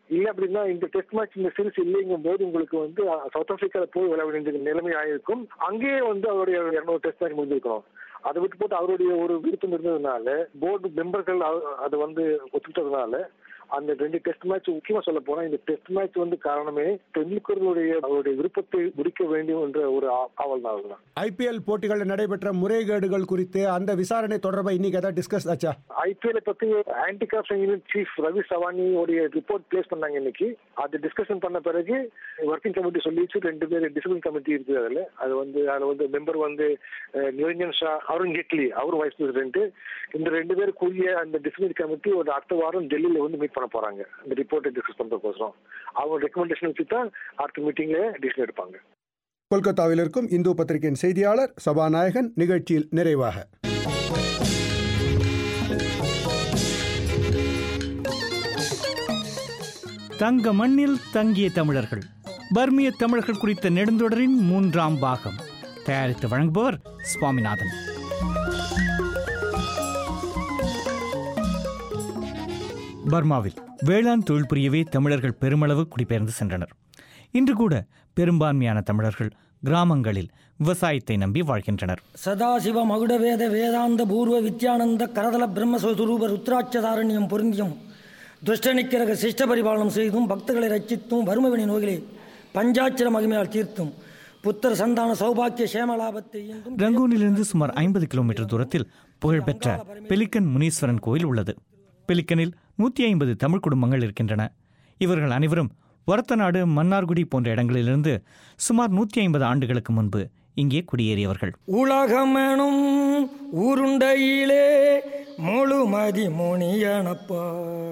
இல்ல அப்படின்னா இந்த டெஸ்ட் மேட்ச் இந்த சீரிஸ் இல்லைங்கும் போது உங்களுக்கு வந்து சவுத் ஆப்பிரிக்கால போய் விளையாட வேண்டிய நிலைமை ஆயிருக்கும் அங்கேயே வந்து அவருடைய இருநூறு டெஸ்ட் மேட்ச் முடிஞ்சிருக்கணும் அதை விட்டு போட்டு அவருடைய ஒரு விருப்பம் இருந்ததுனால போர்டு மெம்பர்கள் அது வந்து ஒத்துக்கிட்டதுனால அந்த ரெண்டு டெஸ்ட் மேட்ச் முக்கியமா சொல்ல போனா இந்த டெஸ்ட் மேட்ச் வந்து காரணமே டெண்டுல்கருடைய அவருடைய விருப்பத்தை முடிக்க வேண்டும் என்ற ஒரு ஆ- ஆவல் தான் அதுதான் ஐபிஎல் போட்டிகளில் நடைபெற்ற முறைகேடுகள் குறித்து அந்த விசாரணை தொடர்பாக இன்னைக்கு ஏதாவது டிஸ்கஸ் ஆச்சா ஐபிஎல் பத்தி anti corruption unit chief Ravi Sawani உடைய ரிப்போர்ட் பிளேஸ் பண்ணாங்க இன்னைக்கு அது டிஸ்கஷன் பண்ண பிறகு ஒர்க்கிங் கமிட்டி சொல்லிச்சு ரெண்டு பேர் டிசிப்ளின் கமிட்டி இருக்குது அதுல அது வந்து அதுல வந்து மெம்பர் வந்து அஹ், நிரஞ்சன் ஷா அருண் ஜேட்லி அவரும் வைஸ் பிரசிடென்ட் இந்த ரெண்டு பேருக்குரிய அந்த டிசிப்ளின் கமிட்டி ஒரு அடுத்த வாரம் டெல்லியில வந்து மீட் பண்ண போறாங்க இந்த ரிப்போர்ட்டை டிஸ்கஸ் பண்றதுக்கோசரம் அவங்க ரெக்கமெண்டேஷன் வச்சு தான் அடுத்த மீட்டிங்ல டிசிஷன் எடுப்பாங்க கொல்கத்தாவில் இருக்கும் இந்து பத்திரிகையின் செய்தியாளர் சபாநாயகன் நிகழ்ச்சியில் நிறைவாக தங்க மண்ணில் தங்கிய தமிழர்கள் பர்மிய தமிழர்கள் குறித்த நெடுந்தொடரின் மூன்றாம் பாகம் தயாரித்து வழங்குபவர் சுவாமிநாதன் பர்மாவில் வேளாண் தொழில் புரியவே தமிழர்கள் பெருமளவு குடிபெயர்ந்து சென்றனர் இன்று கூட பெரும்பான்மையான தமிழர்கள் கிராமங்களில் விவசாயத்தை நம்பி வாழ்கின்றனர் சதாசிவ மகுடவேத வேதாந்த பூர்வ வித்யானந்த கரதல பிரம்மஸ்வரூப ருத்ராட்சதாரண்யம் பொருந்தியும் துஷ்டனிக்கிறக சிஷ்ட பரிபாலனம் செய்தும் பக்தர்களை ரட்சித்தும் வறுமவினை நோய்களை பஞ்சாட்சர மகிமையால் தீர்த்தும் புத்தர் சந்தான சௌபாக்கிய சேமலாபத்தை ஈந்தும் ரங்கூனிலிருந்து சுமார் ஐம்பது கிலோமீட்டர் தூரத்தில் புகழ்பெற்ற பெலிக்கன் முனீஸ்வரன் கோயில் உள்ளது பெலிக்கனில் நூற்றி ஐம்பது தமிழ் குடும்பங்கள் இருக்கின்றன இவர்கள் அனைவரும் ஒரத்தநாடு மன்னார்குடி போன்ற இடங்களிலிருந்து சுமார் நூற்றி ஐம்பது ஆண்டுகளுக்கு முன்பு இங்கே குடியேறியவர்கள் உலகமெனும் உருண்டையிலே முழுமதி முனியனப்பா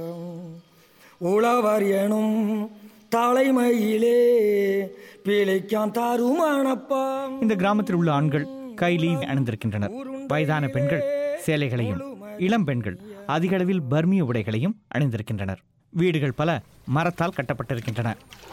உழவர் எனும் தலைமையிலே பிழைக்கான் தாருமானப்பா இந்த கிராமத்தில் உள்ள ஆண்கள் கைலி அணிந்திருக்கின்றனர் வயதான பெண்கள் சேலைகளையும் இளம் பெண்கள் அதிக அளவில் பர்மிய உடைகளையும் அணிந்திருக்கின்றனர் வீடுகள் பல மரத்தால் கட்டப்பட்டிருக்கின்றன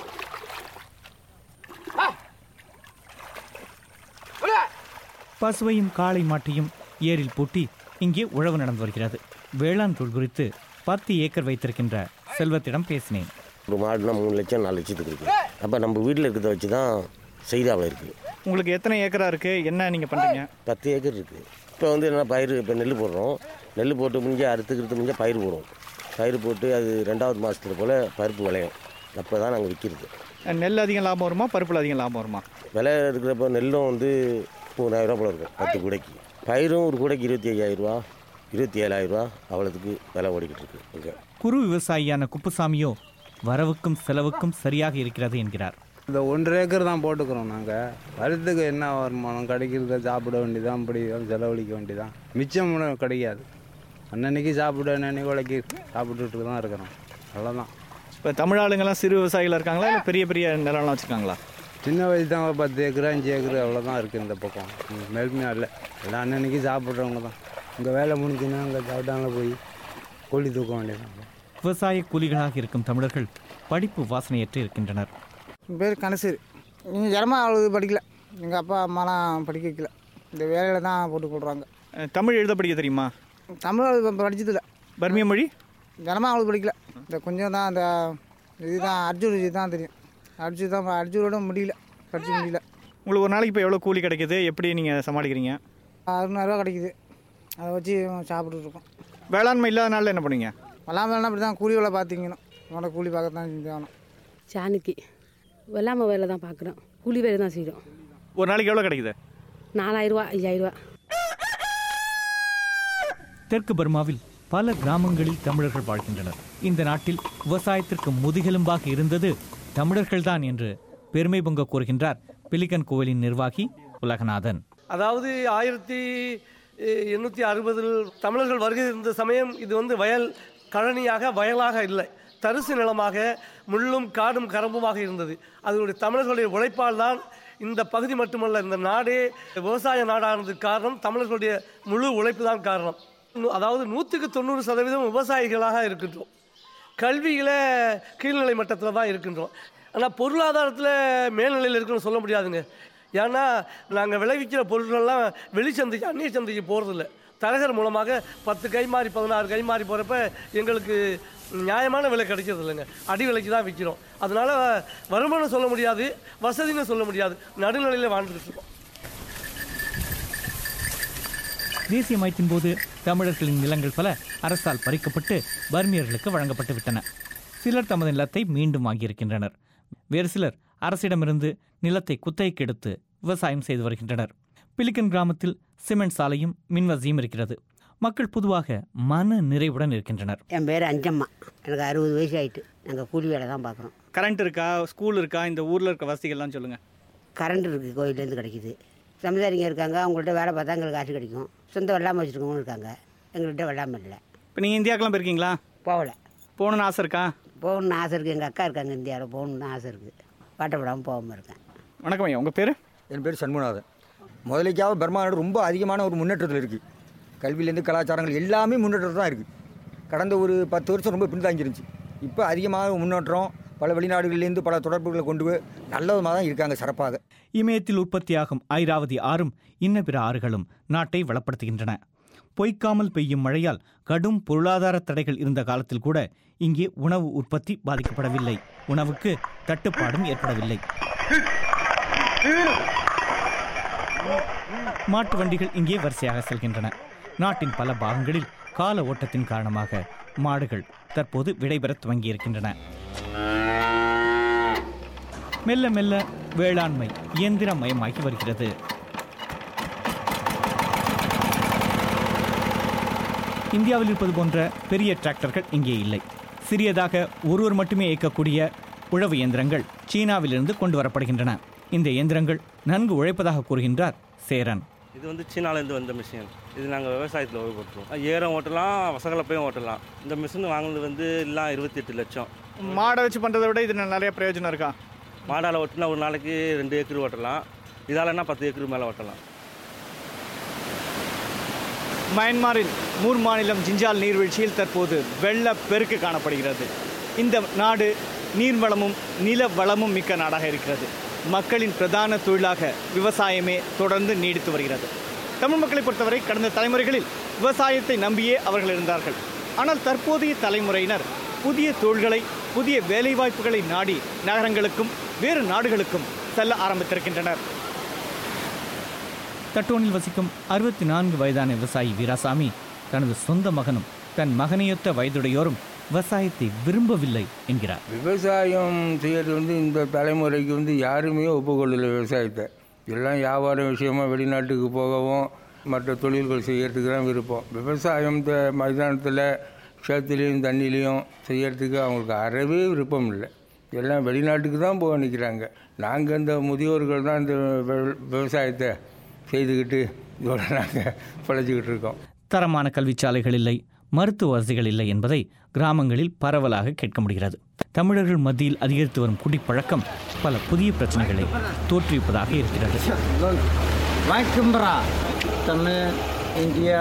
பசுவையும் காளை மாட்டையும் ஏரில் பூட்டி இங்கே உழவு நடந்து வருகிறது வேளாண் தொழில் குறித்து பத்து ஏக்கர் வைத்திருக்கின்ற செல்வத்திடம் பேசினேன் ஒரு மாடுனா மூணு லட்சம் நாலு லட்சத்துக்கு இருக்குது அப்போ நம்ம வீட்டில் இருக்கிறத வச்சு தான் செய்தாவில் இருக்குது உங்களுக்கு எத்தனை ஏக்கரா இருக்கு என்ன நீங்க பண்றீங்க பத்து ஏக்கர் இருக்குது இப்போ வந்து என்ன பயிர் இப்போ நெல் போடுறோம் நெல் போட்டு முடிஞ்சு அறுத்துக்கிறது முடிஞ்சா பயிர் போடுவோம் பயிர் போட்டு அது ரெண்டாவது மாதத்துல போல் பருப்பு விளையும் அப்போ தான் நாங்கள் விற்கிறது நெல் அதிகம் லாபம் வருமா பருப்புல அதிகம் லாபம் வருமா விலை இருக்கிறப்ப நெல்லும் வந்து மூணாயிரரூவா போல இருக்கும் பத்து கூடைக்கு பயிரும் ஒரு கூடைக்கு இருபத்தி ஐயாயிரரூவா இருபத்தி ஏழாயிரரூவா அவ்வளோத்துக்கு விலை ஓடிக்கிட்டு இருக்கு இங்கே குறு விவசாயியான குப்புசாமியோ வரவுக்கும் செலவுக்கும் சரியாக இருக்கிறது என்கிறார் இந்த ஒன்றரை ஏக்கர் தான் போட்டுக்கிறோம் நாங்கள் வருஷத்துக்கு என்ன வருமானம் கிடைக்கிறத சாப்பிட வேண்டியதான் இப்படி தான் செலவழிக்க வேண்டியதான் மிச்சம் ஒண்ணும் கிடைக்காது அன்னன்னைக்கு சாப்பிட அன்னன்னைக்கு உழைக்கி சாப்பிட்டுட்டு தான் இருக்கிறோம் அவ்வளோதான் இப்போ தமிழ் ஆளுங்கெல்லாம் சிறு விவசாயிகள் இருக்காங்களா இல்லை பெரிய பெரிய நிலம்லாம் வச்சுருக்காங்களா சின்ன வயசு தான் ஒரு பத்து ஏக்கர் அஞ்சு ஏக்கர் அவ்வளோதான் இருக்குது இந்த பக்கம் ம், மேல்மையாக இல்லை எல்லாம் அன்னன்னைக்கு சாப்பிட்றவங்க தான் இங்கே வேலை முடிஞ்சுன்னா அங்கே சாப்பிட்டாங்கள போய் கூலி தூக்க வேண்டியதான் விவசாய கூலிகளாக இருக்கும் தமிழர்கள் படிப்பு வாசனையற்று இருக்கின்றனர் என் பேர் கனசீர் நீங்கள் ஜனமா அவ்வளோ படிக்கல எங்கள் அப்பா அம்மாலாம் படிக்க வைக்கல இந்த வேலையில் தான் போட்டு கொடுறாங்க அஹ், தமிழ் எழுத படிக்க தெரியுமா தமிழ் அவ்வளோ படிச்சதில்ல பர்மிய மொழி ஜனமா அவ்வளோ படிக்கல இந்த கொஞ்சம் தான் அந்த இதுதான் அர்ஜுன் இது தான் தெரியும் அர்ஜுன் தான் அர்ஜுனோட முடியல படிச்சு முடியல உங்களுக்கு ஒரு நாளைக்கு இப்போ எவ்வளோ கூலி கிடைக்குது எப்படி நீங்கள் சமாளிக்கிறீங்க அறுநூறுவா கிடைக்குது அதை வச்சு சாப்பிட்டுட்டு இருக்கோம் வேளாண்மை இல்லாத நாளில் என்ன பண்ணுவீங்க வெள்ளாமை வேணா அப்படி தான் கூலி வேலை பார்த்திங்கணும் உன்னோட கூலி பார்க்க தான் செஞ்சாகணும் சாணிக்கு வெள்ளாமை வேலை தான் பார்க்குறோம் கூலி வேலை தான் செய்கிறோம் ஒரு நாளைக்கு எவ்வளோ கிடைக்குது நாலாயிரரூவா ஐயாயிரரூவா தெற்கு பர்மாவில் பல கிராமங்களில் தமிழர்கள் வாழ்கின்றனர் இந்த நாட்டில் விவசாயத்திற்கு முதுகெலும்பாக இருந்தது தமிழர்கள்தான் என்று பெருமை பொங்க கூறுகின்றார் பிலிகன் கோவிலின் நிர்வாகி உலகநாதன் அதாவது ஆயிரத்தி எண்ணூற்றி அறுபதில் தமிழர்கள் வருகை இருந்த சமயம் இது வந்து வயல் கழனியாக வயலாக இல்லை தரிசு நிலமாக முள்ளும் காடும் கரம்புமாக இருந்தது அதனுடைய தமிழர்களுடைய உழைப்பால் தான் இந்த பகுதி மட்டுமல்ல இந்த நாடே விவசாய நாடானதுக்கு காரணம் தமிழர்களுடைய முழு உழைப்பு தான் காரணம் நூ- அதாவது நூற்றுக்கு தொண்ணூறு சதவீதம் விவசாயிகளாக இருக்கின்றோம் கல்வியில் கீழ்நிலை மட்டத்தில் தான் இருக்கின்றோம் ஆனால் பொருளாதாரத்தில் மேல்நிலையில் இருக்குன்னு சொல்ல முடியாதுங்க ஏன்னா நாங்கள் விளைவிக்கிற பொருட்கள்லாம் வெளிச்சந்தைக்கு அந்நிய சந்தைக்கு போகிறதில்ல தரகர் மூலமாக பத்து கை மாறி பதினாறு கை மாறி போகிறப்ப எங்களுக்கு நியாயமான விலை கிடைக்கிறது இல்லைங்க அடி விலைக்கு தான் விற்கிறோம் அதனால் வருமானம் சொல்ல முடியாது வசதின்னு சொல்ல முடியாது நடுநிலையில் வாழ்ந்துட்டு இருக்கோம் தேசிய மயத்தின் போது தமிழர்களின் நிலங்கள் பல அரசால் பறிக்கப்பட்டு பர்மியர்களுக்கு வழங்கப்பட்டு விட்டன சிலர் தமது நிலத்தை மீண்டும் வாங்கியிருக்கின்றனர் வேறு சிலர் அரசிடமிருந்து நிலத்தை குத்தகைக்கு எடுத்து விவசாயம் செய்து வருகின்றனர் பிலிக்கன் கிராமத்தில் சிமெண்ட் சாலையும் மின்வசதியும் இருக்கிறது மக்கள் பொதுவாக மன நிறைவுடன் இருக்கின்றனர் என் பேர் அஞ்சம்மா எனக்கு அறுபது வயசு ஆயிட்டு நாங்கள் கூலி வேலை தான் பார்க்குறோம் கரண்ட் இருக்கா ஸ்கூல் இருக்கா இந்த ஊரில் இருக்க வசதிகள்லாம் சொல்லுங்கள் கரண்ட் இருக்குது கோயிலேருந்து கிடைக்குது சமுதாரிங்க இருக்காங்க அவங்கள்ட்ட வேலை பார்த்தா எங்களுக்கு காசு கிடைக்கும் சொந்த வெள்ளாமை வச்சுருக்கவங்களும் இருக்காங்க எங்கள்கிட்ட வெள்ளாமை இல்லை இப்போ நீங்கள் இந்தியாக்கெல்லாம் போயிருக்கீங்களா போகல போகணுன்னு ஆசை இருக்கா போகணுன்னு ஆசை இருக்குது எங்கள் அக்கா இருக்காங்க இந்தியாவில் போகணுன்னு ஆசை இருக்குது பாட்டப்படாமல் போகாமல் இருக்கேன் வணக்கம் ஐயா உங்கள் பேர் என் பேர் சண்முகநாதன் முதலைக்காக பர்மா நாடு ரொம்ப அதிகமான ஒரு முன்னேற்றத்தில் இருக்குது கல்வியிலேருந்து கலாச்சாரங்கள் எல்லாமே முன்னேற்றத்தில் தான் இருக்குது கடந்த ஒரு பத்து வருஷம் ரொம்ப பின்தாங்கி இருந்துச்சு இப்போ அதிகமாக முன்னேற்றம் பல வெளிநாடுகளிலேருந்து பல தொடர்புகளை கொண்டு போய் நல்ல விதமாக தான் இருக்காங்க சிறப்பாக இமயத்தில் உற்பத்தியாகும் ஐராவதி ஆறும் இன்ன பிற ஆறுகளும் நாட்டை வளப்படுத்துகின்றன பொய்க்காமல் பெய்யும் மழையால் கடும் பொருளாதார தடைகள் இருந்த காலத்தில் கூட இங்கே உணவு உற்பத்தி பாதிக்கப்படவில்லை உணவுக்கு தட்டுப்பாடும் ஏற்படவில்லை மாட்டு வண்டிகள் இங்கே வரிசையாக செல்கின்றன நாட்டின் பல பாகங்களில் கால ஓட்டத்தின் காரணமாக மாடுகள் தற்போது விடைபெறத் துவங்கியிருக்கின்றன மெல்ல மெல்ல வேளாண்மை இயந்திரமயமாகி வருகிறது இந்தியாவில் இருப்பது போன்ற பெரிய டிராக்டர்கள் இங்கே இல்லை சிறியதாக ஒருவர் மட்டுமே இயக்கக்கூடிய உழவு இயந்திரங்கள் சீனாவிலிருந்து கொண்டு வரப்படுகின்றன இந்த இயந்திரங்கள் நன்கு உழைப்பதாக கூறுகின்றார் சேரன் இது வந்து சீனாலேருந்து வந்த மிஷின் இது நாங்கள் விவசாயத்தில் உபயோகப்படுத்துவோம் ஏரம் ஓட்டலாம் வசகலப்பையும் ஓட்டலாம் இந்த மிஷின் வாங்கினது வந்து எல்லாம் இருபத்தி எட்டு லட்சம் மாடை வச்சு பண்ணுறதை விட இது நிறைய பிரயோஜனம் இருக்கா மாடால் ஓட்டினா ஒரு நாளைக்கு ரெண்டு ஏக்கர் ஓட்டலாம் இதாலன்னா பத்து ஏக்கர் மேலே ஓட்டலாம் மயன்மாரில் மூர் மாநிலம் ஜிஞ்சால் நீர்வீழ்ச்சியில் தற்போது வெள்ள பெருக்கு காணப்படுகிறது இந்த நாடு நீர்வளமும் நில வளமும் மிக்க நாடாக இருக்கிறது மக்களின் பிரதான தொழிலாக விவசாயமே தொடர்ந்து நீடித்து வருகிறது தமிழ் மக்களை பொறுத்தவரை கடந்த தலைமுறைகளில் விவசாயத்தை நம்பியே அவர்கள் இருந்தார்கள் ஆனால் தற்போதைய தலைமுறையினர் புதிய தொழில்களை புதிய வேலைவாய்ப்புகளை நாடி நகரங்களுக்கும் வேறு நாடுகளுக்கும் செல்ல ஆரம்பித்திருக்கின்றனர் தட்டோனில் வசிக்கும் அறுபத்தி நான்கு வயதான விவசாயி வீராசாமி தனது சொந்த மகனும் தன் மகனையொத்த வயதுடையோரும் விவசாயத்தை விரும்பவில்லை என்கிறார் விவசாயம் செய்யறது வந்து இந்த தலைமுறைக்கு வந்து யாருமே ஒப்புக்கொள்ளலை விவசாயத்தை எல்லாம் வியாபார விஷயமா வெளிநாட்டுக்கு போகவும் மற்ற தொழில்கள் செய்யறதுக்கு தான் விருப்பம் விவசாயம் இந்த மைதானத்தில் சேத்துலேயும் தண்ணிலையும் செய்யறதுக்கு அவங்களுக்கு அறவே விருப்பம் இல்லை எல்லாம் வெளிநாட்டுக்கு தான் போக நிற்கிறாங்க நாங்கள் இந்த முதியோர்கள் தான் இந்த விவ- விவசாயத்தை செய்துக்கிட்டு இதோட நாங்கள் பிழைச்சிக்கிட்டு இருக்கோம் தரமான கல்விச்சாலைகள் இல்லை மருத்துவ வசதிகள் இல்லை என்பதை கிராமங்களில் பரவலாக கேட்க முடிகிறது தமிழர்கள் மத்தியில் அதிகரித்து வரும் குடிப்பழக்கம் பல புதிய பிரச்சனைகளை தோற்றுவிப்பதாக இருக்கிறது வணக்கம்ரா தமிழ் இந்தியா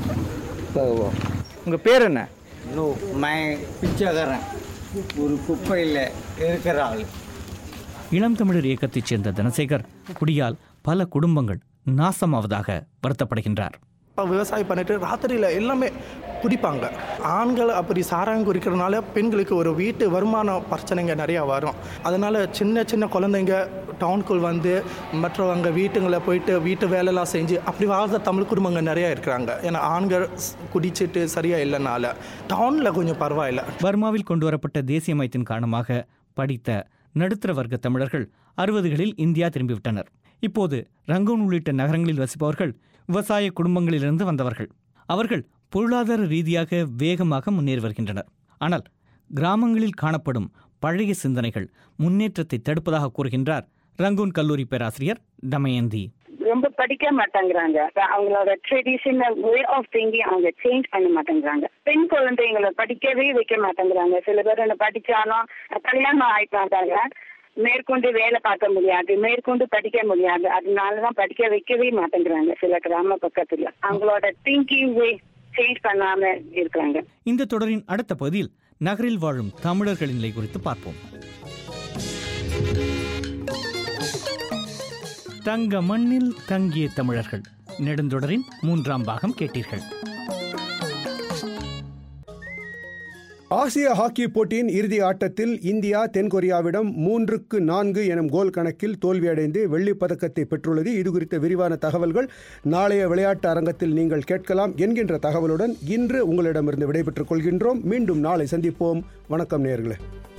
உங்கள் பேர் என்ன நோ மை பிச்சைக்காரன் ஒரு குப்பையில் இருக்கிற ஆள் இளம் தமிழர் இயக்கத்தைச் சேர்ந்த தனசேகர் குடியால் பல குடும்பங்கள் நாசமாவதாக வருத்தப்படுகின்றார் விவசாயம் பண்ணிட்டு ராத்திரியில் எல்லாமே குடிப்பாங்க ஆண்கள் அப்படி சாராயம் குடிக்கிறதுனால பெண்களுக்கு ஒரு வீட்டு வருமான பிரச்சனைங்க நிறையா வரும் அதனால் சின்ன சின்ன குழந்தைங்க டவுனுக்குள் வந்து மற்றவங்க வீட்டுங்களை போயிட்டு வீட்டு வேலைலாம் செஞ்சு அப்படி வாழ்ந்த தமிழ் குடும்பங்கள் நிறையா இருக்கிறாங்க ஏன்னா ஆண்கள் ஸ்- குடிச்சிட்டு சரியாக இல்லைனால டவுனில் கொஞ்சம் பரவாயில்ல பர்மாவில் கொண்டுவரப்பட்ட தேசிய மயத்தின் காரணமாக படித்த நடுத்தர வர்க்க தமிழர்கள் அறுபதுகளில் இந்தியா திரும்பிவிட்டனர் இப்போது ரங்கூன் உள்ளிட்ட நகரங்களில் வசிப்பவர்கள் விவசாய குடும்பங்களிலிருந்து வந்தவர்கள் அவர்கள் பொருளாதார ரீதியாக வேகமாக முன்னேறி வருகின்றனர் ஆனால் கிராமங்களில் காணப்படும் பழைய சிந்தனைகள் முன்னேற்றத்தை தடுப்பதாக கூறுகின்றார் ரங்கூன் கல்லூரி பேராசிரியர் தமயந்தி ரொம்ப படிக்க மாட்டேங்கிறாங்க அவங்களோட ட்ரெடிஷனல் வே ஆஃப் திங்கிங் அவங்க சேஞ்ச் பண்ண மாட்டேங்கிறாங்க பெண் குழந்தைங்களை படிக்கவே வைக்க மாட்டேங்கிறாங்க சில பேர் என்ன படிச்சாலும் கல்யாணம் ஆயிட்டு மாட்டாங்க மேற்கொண்டு வேலை பார்க்க முடியாது மேற்கொண்டு படிக்க முடியாது அதனாலதான் படிக்க வைக்கவே மாட்டேங்கிறாங்க சில கிராம பக்கத்துல அவங்களோட திங்கிங் வே சேஞ்ச் பண்ணாம இருக்கிறாங்க இந்த தொடரின் அடுத்த பகுதியில் நகரில் வாழும் தமிழர்களின் நிலை குறித்து பார்ப்போம் தங்க மண்ணில் தங்கிய தமிழர்கள் நெடுந்தொடரின் மூன்றாம் பாகம் கேட்டீர்கள் ஆசிய ஹாக்கி போட்டியின் இறுதி ஆட்டத்தில் இந்தியா தென்கொரியாவிடம் மூன்றுக்கு நான்கு எனும் கோல் கணக்கில் தோல்வியடைந்து வெள்ளிப் பதக்கத்தை பெற்றுள்ளது இது குறித்த விரிவான தகவல்கள் நாளைய விளையாட்டு அரங்கத்தில் நீங்கள் கேட்கலாம் என்கின்ற தகவலுடன் இன்று உங்களிடமிருந்து விடைபெற்றுக் கொள்கின்றோம் மீண்டும் நாளை சந்திப்போம் வணக்கம் நேர்களே